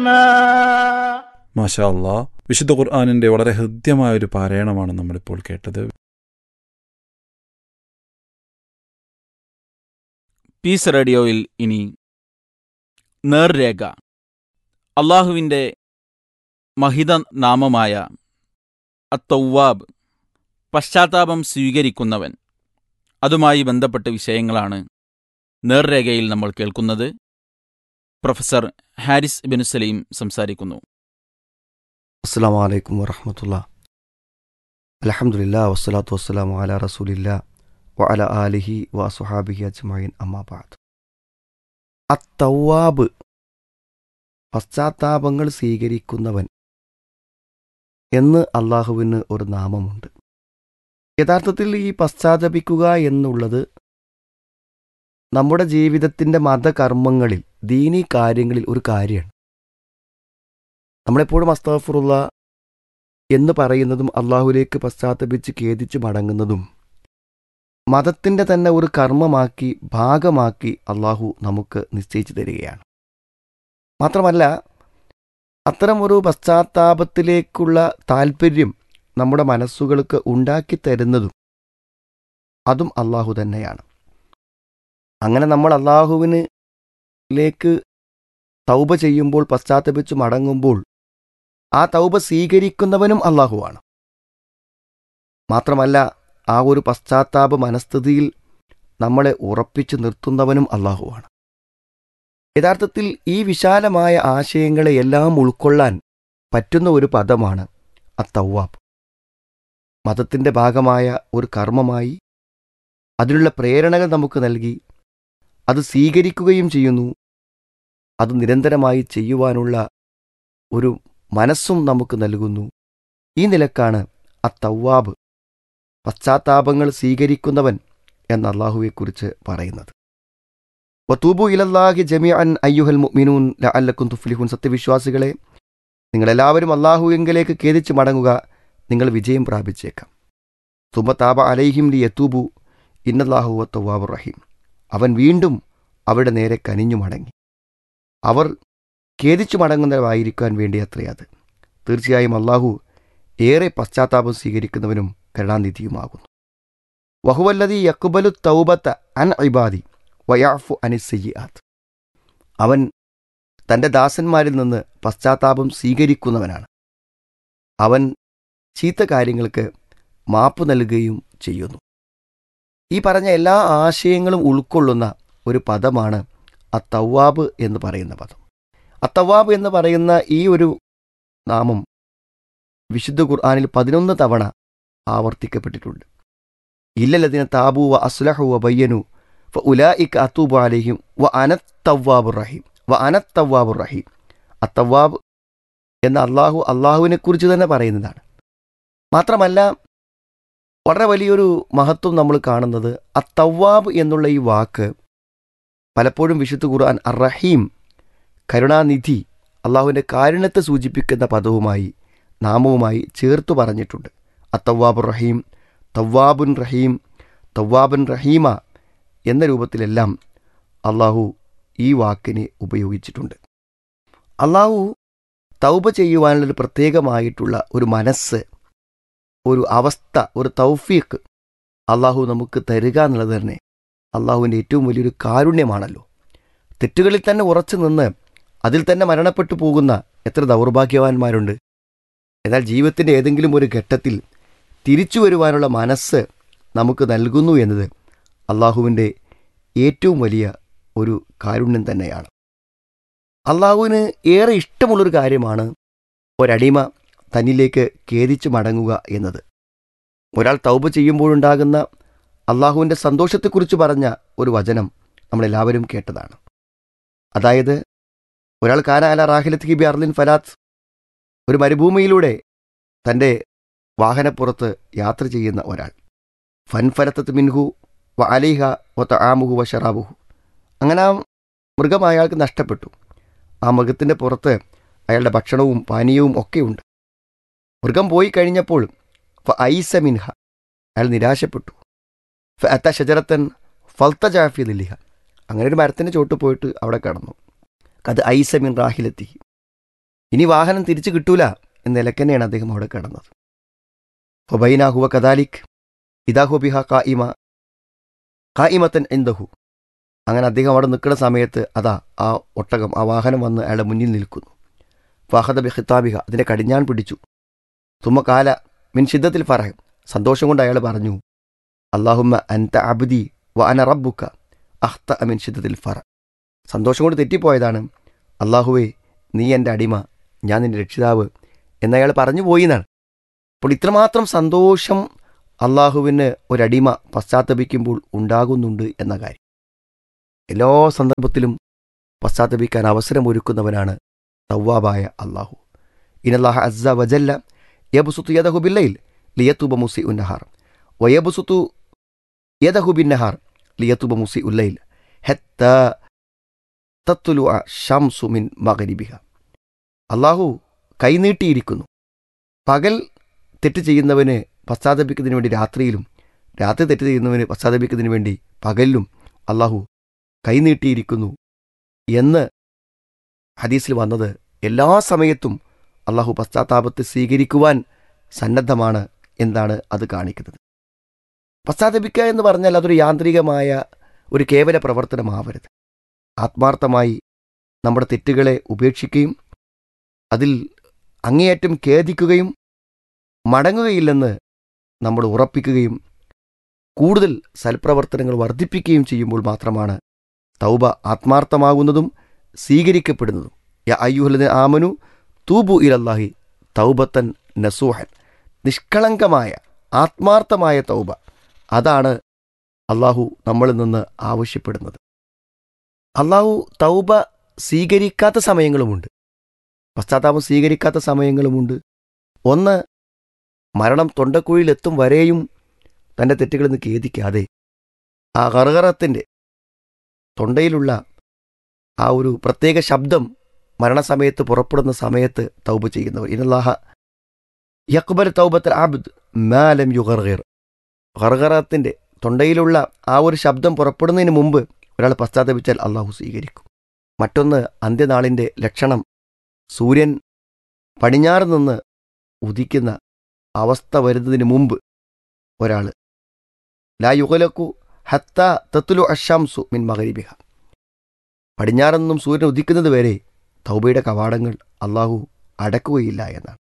മാഷാ അല്ലാ വിശുദ്ധ ഖുർആാനിന്റെ വളരെ ഹൃദ്യമായ ഒരു പാരായണമാണ് നമ്മളിപ്പോൾ കേട്ടത് പീസ് റേഡിയോയിൽ ഇനി നേർരേഖ അള്ളാഹുവിൻ്റെ മഹിത നാമമായ അത്തൗവാബ് പശ്ചാത്താപം സ്വീകരിക്കുന്നവൻ അതുമായി ബന്ധപ്പെട്ട വിഷയങ്ങളാണ് നേർരേഖയിൽ നമ്മൾ കേൾക്കുന്നത് പ്രൊഫസർ ഹാരിസ് ബിൻ സലീം സംസാരിക്കുന്നു അസ്സാം വലൈക്കും വറഹമത്തുള്ള അലഹമുല്ല വസ്സലാത്തു വസ്സലാം അല റസൂലില്ല വ അല ആലിഹി വ സുഹാബിഹി അജ്മൈൻ അമ്മാബാദ് അത്തവാബ് പശ്ചാത്താപങ്ങൾ സ്വീകരിക്കുന്നവൻ എന്ന് അള്ളാഹുവിന് ഒരു നാമമുണ്ട് യഥാർത്ഥത്തിൽ ഈ പശ്ചാത്തപിക്കുക എന്നുള്ളത് നമ്മുടെ ജീവിതത്തിൻ്റെ മതകർമ്മങ്ങളിൽ ദീനീ കാര്യങ്ങളിൽ ഒരു കാര്യമാണ് നമ്മളെപ്പോഴും അസ്താഫുറുള്ള എന്ന് പറയുന്നതും അള്ളാഹുലേക്ക് പശ്ചാത്തപിച്ച് ഖേദിച്ച് മടങ്ങുന്നതും മതത്തിൻ്റെ തന്നെ ഒരു കർമ്മമാക്കി ഭാഗമാക്കി അള്ളാഹു നമുക്ക് നിശ്ചയിച്ചു തരികയാണ് മാത്രമല്ല അത്തരം ഒരു പശ്ചാത്താപത്തിലേക്കുള്ള താല്പര്യം നമ്മുടെ മനസ്സുകൾക്ക് ഉണ്ടാക്കി തരുന്നതും അതും അള്ളാഹു തന്നെയാണ് അങ്ങനെ നമ്മൾ അള്ളാഹുവിനിലേക്ക് തൗബ ചെയ്യുമ്പോൾ പശ്ചാത്തപിച്ച് മടങ്ങുമ്പോൾ ആ തൗബ സ്വീകരിക്കുന്നവനും അള്ളാഹുവാണ് മാത്രമല്ല ആ ഒരു പശ്ചാത്താപ മനസ്ഥിതിയിൽ നമ്മളെ ഉറപ്പിച്ചു നിർത്തുന്നവനും അള്ളാഹുവാണ് യഥാർത്ഥത്തിൽ ഈ വിശാലമായ ആശയങ്ങളെ എല്ലാം ഉൾക്കൊള്ളാൻ പറ്റുന്ന ഒരു പദമാണ് അത്തൗവാബ് മതത്തിൻ്റെ ഭാഗമായ ഒരു കർമ്മമായി അതിനുള്ള പ്രേരണകൾ നമുക്ക് നൽകി അത് സ്വീകരിക്കുകയും ചെയ്യുന്നു അത് നിരന്തരമായി ചെയ്യുവാനുള്ള ഒരു മനസ്സും നമുക്ക് നൽകുന്നു ഈ നിലക്കാണ് അത്തൗവാബ് പശ്ചാത്താപങ്ങൾ സ്വീകരിക്കുന്നവൻ എന്ന അള്ളാഹുവെക്കുറിച്ച് പറയുന്നത് വത്തൂബു ഇലല്ലാഹി ജമിഅൻ അയ്യുഹൽ മുഅ്മിനൂൻ ലഅല്ലക്കും തുഫ്ലിഹുൻ സത്യവിശ്വാസികളെ നിങ്ങളെല്ലാവരും അള്ളാഹുവിങ്കിലേക്ക് ഖേദിച്ച് മടങ്ങുക നിങ്ങൾ വിജയം പ്രാപിച്ചേക്കാം സുമതാബ അലൈഹിം ലി യത്തൂബു ഇന്നല്ലാഹു വത്തവാബുർ റഹീം അവൻ വീണ്ടും അവിടെ നേരെ കനിഞ്ഞു മടങ്ങി അവർ ഖേദിച്ചു മടങ്ങുന്നവരായിരിക്കാൻ വേണ്ടി അത്രേ അത് തീർച്ചയായും അള്ളാഹു ഏറെ പശ്ചാത്താപം സ്വീകരിക്കുന്നവനും കരുണാനിധിയുമാകുന്നു വഹുവല്ലതി യക്കുബലു തൗബത്ത അൻ ഇബാദി വയാഫു അനിസയ്യാത്ത് അവൻ തൻ്റെ ദാസന്മാരിൽ നിന്ന് പശ്ചാത്താപം സ്വീകരിക്കുന്നവനാണ് അവൻ ചീത്ത കാര്യങ്ങൾക്ക് മാപ്പ് നൽകുകയും ചെയ്യുന്നു ഈ പറഞ്ഞ എല്ലാ ആശയങ്ങളും ഉൾക്കൊള്ളുന്ന ഒരു പദമാണ് അത്തവാബ് എന്ന് പറയുന്ന പദം അത്തവാബ് എന്ന് പറയുന്ന ഈ ഒരു നാമം വിശുദ്ധ ഖുർആാനിൽ പതിനൊന്ന് തവണ ആവർത്തിക്കപ്പെട്ടിട്ടുണ്ട് ഇല്ലല്ലതിനെ താബു വ അസ്ലഹു വ ബയ്യനു വ ഉലായിക്ക് അത്തൂബ് അലഹിം വ അനത്തവാബുർ റഹീം വ അനത്തവാബുർ റഹീം അത്തവാബ് എന്ന അള്ളാഹു അള്ളാഹുവിനെ കുറിച്ച് തന്നെ പറയുന്നതാണ് മാത്രമല്ല വളരെ വലിയൊരു മഹത്വം നമ്മൾ കാണുന്നത് അത്തവാബ് എന്നുള്ള ഈ വാക്ക് പലപ്പോഴും വിശുദ്ധ ഖുർആൻ അർ റഹീം കരുണാനിധി അള്ളാഹുവിൻ്റെ കാരുണ്യത്തെ സൂചിപ്പിക്കുന്ന പദവുമായി നാമവുമായി ചേർത്തു പറഞ്ഞിട്ടുണ്ട് അത്തവാബുർ റഹീം തവാബുൻ റഹീം തവാബുൻ റഹീമ എന്ന രൂപത്തിലെല്ലാം അള്ളാഹു ഈ വാക്കിനെ ഉപയോഗിച്ചിട്ടുണ്ട് അള്ളാഹു തൗബ ചെയ്യുവാനുള്ളൊരു പ്രത്യേകമായിട്ടുള്ള ഒരു മനസ്സ് ഒരു അവസ്ഥ ഒരു തൗഫീഖ് അള്ളാഹു നമുക്ക് തരിക എന്നുള്ളത് തന്നെ അള്ളാഹുവിൻ്റെ ഏറ്റവും വലിയൊരു കാരുണ്യമാണല്ലോ തെറ്റുകളിൽ തന്നെ ഉറച്ചു നിന്ന് അതിൽ തന്നെ മരണപ്പെട്ടു പോകുന്ന എത്ര ദൗർഭാഗ്യവാന്മാരുണ്ട് എന്നാൽ ജീവിതത്തിൻ്റെ ഏതെങ്കിലും ഒരു ഘട്ടത്തിൽ തിരിച്ചു വരുവാനുള്ള മനസ്സ് നമുക്ക് നൽകുന്നു എന്നത് അള്ളാഹുവിൻ്റെ ഏറ്റവും വലിയ ഒരു കാരുണ്യം തന്നെയാണ് അള്ളാഹുവിന് ഏറെ ഇഷ്ടമുള്ളൊരു കാര്യമാണ് ഒരടിമ തന്നിലേക്ക് ഖേദിച്ചു മടങ്ങുക എന്നത് ഒരാൾ തൗബ ചെയ്യുമ്പോഴുണ്ടാകുന്ന അള്ളാഹുവിൻ്റെ സന്തോഷത്തെക്കുറിച്ച് പറഞ്ഞ ഒരു വചനം നമ്മളെല്ലാവരും കേട്ടതാണ് അതായത് ഒരാൾ കാന അല റാഹിലത്ത് ഹിബി അർലിൻ ഫലാത്ത് ഒരു മരുഭൂമിയിലൂടെ തൻ്റെ വാഹനപ്പുറത്ത് യാത്ര ചെയ്യുന്ന ഒരാൾ ഫൻഫലത്തത്ത് മിൻഹു വ അലിഹ വ തആമുഹു വ ഷറാബുഹു അങ്ങനെ ആ മൃഗം അയാൾക്ക് നഷ്ടപ്പെട്ടു ആ മൃഗത്തിൻ്റെ പുറത്ത് അയാളുടെ ഭക്ഷണവും പാനീയവും ഒക്കെയുണ്ട് മൃഗം പോയി കഴിഞ്ഞപ്പോൾ ഫ ഐസ മിൻഹ അയാൾ നിരാശപ്പെട്ടു ഫ അത്ത ഷജറത്തൻ ഫൽത്ത ജാഫി ദില്ലിഹ അങ്ങനെ ഒരു മരത്തിൻ്റെ ചോട്ട് പോയിട്ട് അവിടെ കടന്നു അത് ഐസ മിൻ റാഹിലെത്തി ഇനി വാഹനം തിരിച്ചു കിട്ടൂല എന്ന നിലക്കന്നെയാണ് അദ്ദേഹം അവിടെ കിടന്നത് ഫബൈനാഹുവ കദാലിക് ഇദാഹു ബിഹ കായിമ കായിമത്തൻ എന്തഹു അങ്ങനെ അദ്ദേഹം അവിടെ നിൽക്കുന്ന സമയത്ത് അതാ ആ ഒട്ടകം ആ വാഹനം വന്ന് അയാളുടെ മുന്നിൽ നിൽക്കുന്നു ഫഹദ ബി ഖിത്താബിഹ അതിനെ കടിഞ്ഞാൻ പിടിച്ചു തുമ്മ കാല മിൻ ഷിദ്ദത്തിൽ ഫറഹ് സന്തോഷം കൊണ്ട് അയാൾ പറഞ്ഞു അള്ളാഹുമ്മ അൻത അബ്ദി വ അന റബ്ബുക്ക അഹ്ത മിൻ ഷിദ്ദത്തിൽ ഫറ സന്തോഷം കൊണ്ട് തെറ്റിപ്പോയതാണ് അള്ളാഹുവേ നീ എൻ്റെ അടിമ ഞാൻ നിന്റെ രക്ഷിതാവ് എന്നയാൾ പറഞ്ഞു പോയി എന്നാണ് അപ്പോൾ ഇത്രമാത്രം സന്തോഷം അള്ളാഹുവിന് ഒരടിമ പശ്ചാത്തപിക്കുമ്പോൾ ഉണ്ടാകുന്നുണ്ട് എന്ന കാര്യം എല്ലാ സന്ദർഭത്തിലും പശ്ചാത്തപിക്കാൻ അവസരമൊരുക്കുന്നവനാണ് തവ്വാബായ അള്ളാഹു ഇനല്ലാഹ അസ്സ വജല്ല യബുസുത്തു യദഹു ബില്ലയിൽ ലിയത്തുബ മുസി ഉന്നഹാർ വയബുസുത്തു യദഹു ബിന്നഹാർ ലിയത്തുബ മുസി ഉല്ലയിൽ ഹെത്ത തത്തുലു ഷംസു മിൻ മകരിബിഹ അള്ളാഹു കൈനീട്ടിയിരിക്കുന്നു പകൽ തെറ്റ് ചെയ്യുന്നവന് പശ്ചാത്തപിക്കുന്നതിന് വേണ്ടി രാത്രിയിലും രാത്രി തെറ്റ് ചെയ്യുന്നവന് പശ്ചാത്തപിക്കുന്നതിന് വേണ്ടി പകലിലും അള്ളാഹു കൈനീട്ടിയിരിക്കുന്നു എന്ന് ഹദീസിൽ വന്നത് എല്ലാ സമയത്തും അള്ളാഹു പശ്ചാത്താപത്തെ സ്വീകരിക്കുവാൻ സന്നദ്ധമാണ് എന്താണ് അത് കാണിക്കുന്നത് പശ്ചാത്തപിക്കുക എന്ന് പറഞ്ഞാൽ അതൊരു യാന്ത്രികമായ ഒരു കേവല പ്രവർത്തനമാവരുത് ആത്മാർത്ഥമായി നമ്മുടെ തെറ്റുകളെ ഉപേക്ഷിക്കുകയും അതിൽ അങ്ങേയറ്റം ഖേദിക്കുകയും മടങ്ങുകയില്ലെന്ന് നമ്മൾ ഉറപ്പിക്കുകയും കൂടുതൽ സൽപ്രവർത്തനങ്ങൾ വർദ്ധിപ്പിക്കുകയും ചെയ്യുമ്പോൾ മാത്രമാണ് തൗബ ആത്മാർത്ഥമാകുന്നതും സ്വീകരിക്കപ്പെടുന്നതും യ അയ്യുഹലന് ആമനു തൂബു ഇലല്ലാഹി തൗബത്തൻ നസൂഹൻ നിഷ്കളങ്കമായ ആത്മാർത്ഥമായ തൗബ അതാണ് അള്ളാഹു നമ്മളിൽ നിന്ന് ആവശ്യപ്പെടുന്നത് അള്ളാഹു തൗബ സ്വീകരിക്കാത്ത സമയങ്ങളുമുണ്ട് പശ്ചാത്താപം സ്വീകരിക്കാത്ത സമയങ്ങളുമുണ്ട് ഒന്ന് മരണം തൊണ്ടക്കുഴിയിലെത്തും വരെയും തൻ്റെ തെറ്റുകളിൽ നിന്ന് ഖേദിക്കാതെ ആ കറുകറത്തിൻ്റെ തൊണ്ടയിലുള്ള ആ ഒരു പ്രത്യേക ശബ്ദം മരണസമയത്ത് പുറപ്പെടുന്ന സമയത്ത് തൗബ ചെയ്യുന്നവർ ഇനല്ലാഹ യക്ബൽ തൗബത്തൽ ആബുദ് മാലം യുഗർഗർ ഗർഗറത്തിൻ്റെ തൊണ്ടയിലുള്ള ആ ഒരു ശബ്ദം പുറപ്പെടുന്നതിന് മുമ്പ് ഒരാൾ പശ്ചാത്തപിച്ചാൽ അള്ളാഹു സ്വീകരിക്കും മറ്റൊന്ന് അന്ത്യനാളിൻ്റെ ലക്ഷണം സൂര്യൻ പടിഞ്ഞാറ് നിന്ന് ഉദിക്കുന്ന അവസ്ഥ വരുന്നതിന് മുമ്പ് ഒരാൾ ലാ യുഗലക്കു ഹത്ത തത്തുലു അഷാംസു മിൻ മകരിബിഹ പടിഞ്ഞാറ് നിന്നും സൂര്യൻ ഉദിക്കുന്നത് വരെ തൗബയുടെ കവാടങ്ങൾ അള്ളാഹു അടക്കുകയില്ല എന്നാണ്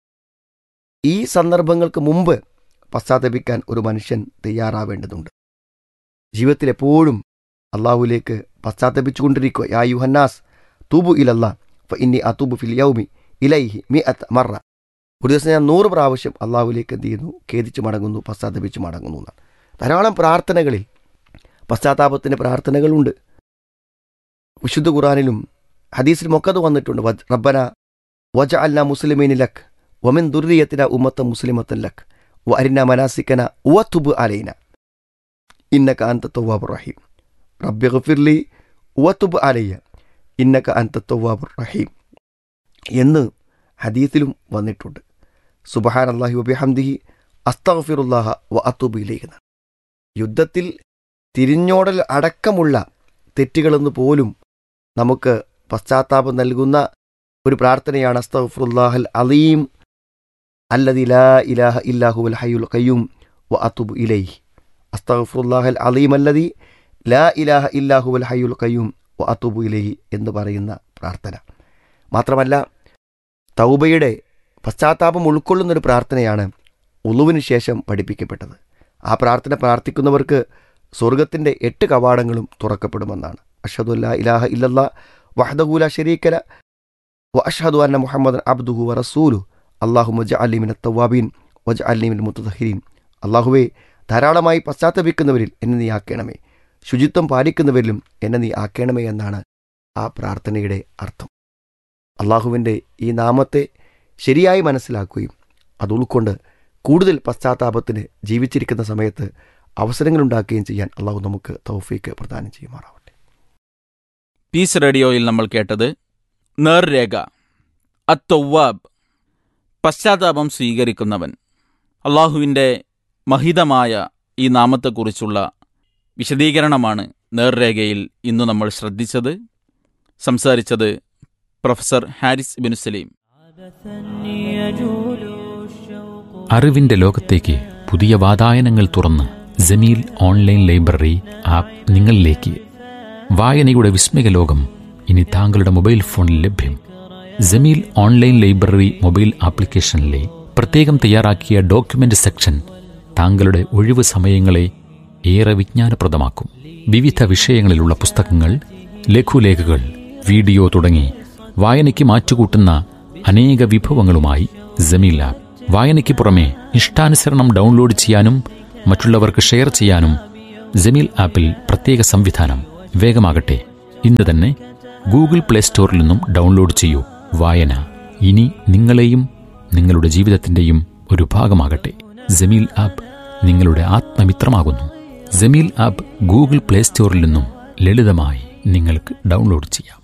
ഈ സന്ദർഭങ്ങൾക്ക് മുമ്പ് പശ്ചാത്തപിക്കാൻ ഒരു മനുഷ്യൻ തയ്യാറാവേണ്ടതുണ്ട് ജീവിതത്തിൽ എപ്പോഴും അള്ളാഹുലേക്ക് പശ്ചാത്തപിച്ചുകൊണ്ടിരിക്കുക യാ യുഹന്നാസ് തൂബു ഇലല്ല ഫ ഇന്നി അത്തൂബു ഫിൽ യൗമി ഇലൈഹി മി അത്ത് മറ ഒരു ദിവസം ഞാൻ നൂറ് പ്രാവശ്യം അള്ളാഹുലേക്ക് എന്ത് ചെയ്യുന്നു ഖേദിച്ച് മടങ്ങുന്നു പശ്ചാത്തപിച്ച് മടങ്ങുന്നു എന്നാണ് ധാരാളം പ്രാർത്ഥനകളിൽ പശ്ചാത്താപത്തിൻ്റെ പ്രാർത്ഥനകളുണ്ട് വിശുദ്ധ ഖുറാനിലും ഹദീസിലും ഒക്കെ അത് വന്നിട്ടുണ്ട് വജ്- റബ്ബന വജ അല്ല മുസ്ലിമീനി ലക്ക് വമിൻ ദുർരിയത്തിന ഉമ്മത്ത മുസ്ലിമത്തൻ ലക്ക് വ അരിന മനാസിക്കന ഉവത്തുബ് അലൈന ഇന്നക അന്ത തവ്വാബുർ റഹീം റബ്ബി ഗഫിർലി ഉവത്തുബ് അലയ്യ ഇന്നക അന്ത തവ്വാബുർ റഹീം എന്ന് ഹദീസിലും വന്നിട്ടുണ്ട് സുബഹാൻ അള്ളാഹി വബിഹംദിഹി അസ്തഗ്ഫിറുല്ലാഹ വ അത്തുബ് ഇലൈഹി യുദ്ധത്തിൽ തിരിഞ്ഞോടൽ അടക്കമുള്ള തെറ്റുകളെന്ന് പോലും നമുക്ക് പശ്ചാത്താപം നൽകുന്ന ഒരു പ്രാർത്ഥനയാണ് അസ്തഗ്ഫിറുല്ലാഹൽ അലീം അല്ലദി ലാ ഇലാഹ ഇല്ലാഹുവൽ ഹയ്യുൽ ഖയ്യൂം വ അത്തുബ് ഇലൈഹി അസ്തഗ്ഫിറുല്ലാഹൽ അലീം അല്ലദി ലാ ഇലാഹ ഇല്ലാഹുവൽ ഹയ്യുൽ ഖയ്യൂം വ അത്തുബു ഇലൈഹി എന്ന് പറയുന്ന പ്രാർത്ഥന മാത്രമല്ല തൗബയുടെ പശ്ചാത്താപം ഉൾക്കൊള്ളുന്നൊരു പ്രാർത്ഥനയാണ് ഉളുവിന് ശേഷം പഠിപ്പിക്കപ്പെട്ടത് ആ പ്രാർത്ഥന പ്രാർത്ഥിക്കുന്നവർക്ക് സ്വർഗത്തിൻ്റെ എട്ട് കവാടങ്ങളും തുറക്കപ്പെടുമെന്നാണ് അഷദുല്ല ഇലാഹ ഇല്ലല്ല വഹദഹുല ഷരീക്കല വ അഷ്ഹദു അന്ന മുഹമ്മദ് അബ്ദുഹു വ റസൂലു അള്ളാഹു മജ അലിമിൻ തവാബീൻ വജ അലിമിൻ മുത്തഹീൻ അള്ളാഹുവെ ധാരാളമായി പശ്ചാത്തപിക്കുന്നവരിൽ എന്നെ നീ ആക്കണമേ ശുചിത്വം പാലിക്കുന്നവരിലും എന്നെ നീ ആക്കണമേ എന്നാണ് ആ പ്രാർത്ഥനയുടെ അർത്ഥം അള്ളാഹുവിൻ്റെ ഈ നാമത്തെ ശരിയായി മനസ്സിലാക്കുകയും അത് ഉൾക്കൊണ്ട് കൂടുതൽ പശ്ചാത്താപത്തിന് ജീവിച്ചിരിക്കുന്ന സമയത്ത് അവസരങ്ങളുണ്ടാക്കുകയും ചെയ്യാൻ അള്ളാഹു നമുക്ക് തൗഫീക്ക് പ്രദാനം ചെയ്യുമാറാവട്ടെ പീസ് റേഡിയോയിൽ നമ്മൾ കേട്ടത് നേർരേഖ അത്തൗവാബ് പശ്ചാത്താപം സ്വീകരിക്കുന്നവൻ അള്ളാഹുവിൻ്റെ മഹിതമായ ഈ നാമത്തെക്കുറിച്ചുള്ള വിശദീകരണമാണ് നേർരേഖയിൽ ഇന്ന് നമ്മൾ ശ്രദ്ധിച്ചത് സംസാരിച്ചത് പ്രൊഫസർ ഹാരിസ് ബിനു സലീം അറിവിന്റെ ലോകത്തേക്ക് പുതിയ വാതായനങ്ങൾ തുറന്ന് ജമീൽ ഓൺലൈൻ ലൈബ്രറി ആപ്പ് നിങ്ങളിലേക്ക് വായനയുടെ വിസ്മയ ലോകം ഇനി താങ്കളുടെ മൊബൈൽ ഫോണിൽ ലഭ്യം ജമീൽ ഓൺലൈൻ ലൈബ്രറി മൊബൈൽ ആപ്ലിക്കേഷനിലെ പ്രത്യേകം തയ്യാറാക്കിയ ഡോക്യുമെന്റ് സെക്ഷൻ താങ്കളുടെ ഒഴിവ് സമയങ്ങളെ ഏറെ വിജ്ഞാനപ്രദമാക്കും വിവിധ വിഷയങ്ങളിലുള്ള പുസ്തകങ്ങൾ ലഘുലേഖകൾ വീഡിയോ തുടങ്ങി വായനയ്ക്ക് മാറ്റുകൂട്ടുന്ന അനേക വിഭവങ്ങളുമായി ജമീൽ ആപ്പ് വായനയ്ക്ക് പുറമെ ഇഷ്ടാനുസരണം ഡൗൺലോഡ് ചെയ്യാനും മറ്റുള്ളവർക്ക് ഷെയർ ചെയ്യാനും ജമീൽ ആപ്പിൽ പ്രത്യേക സംവിധാനം വേഗമാകട്ടെ ഇന്ന് തന്നെ ഗൂഗിൾ പ്ലേ സ്റ്റോറിൽ നിന്നും ഡൗൺലോഡ് ചെയ്യൂ വായന ഇനി നിങ്ങളെയും നിങ്ങളുടെ ജീവിതത്തിന്റെയും ഒരു ഭാഗമാകട്ടെ ജമീൽ ആപ്പ് നിങ്ങളുടെ ആത്മമിത്രമാകുന്നു ജമീൽ ആപ്പ് ഗൂഗിൾ പ്ലേ സ്റ്റോറിൽ നിന്നും ലളിതമായി നിങ്ങൾക്ക് ഡൗൺലോഡ് ചെയ്യാം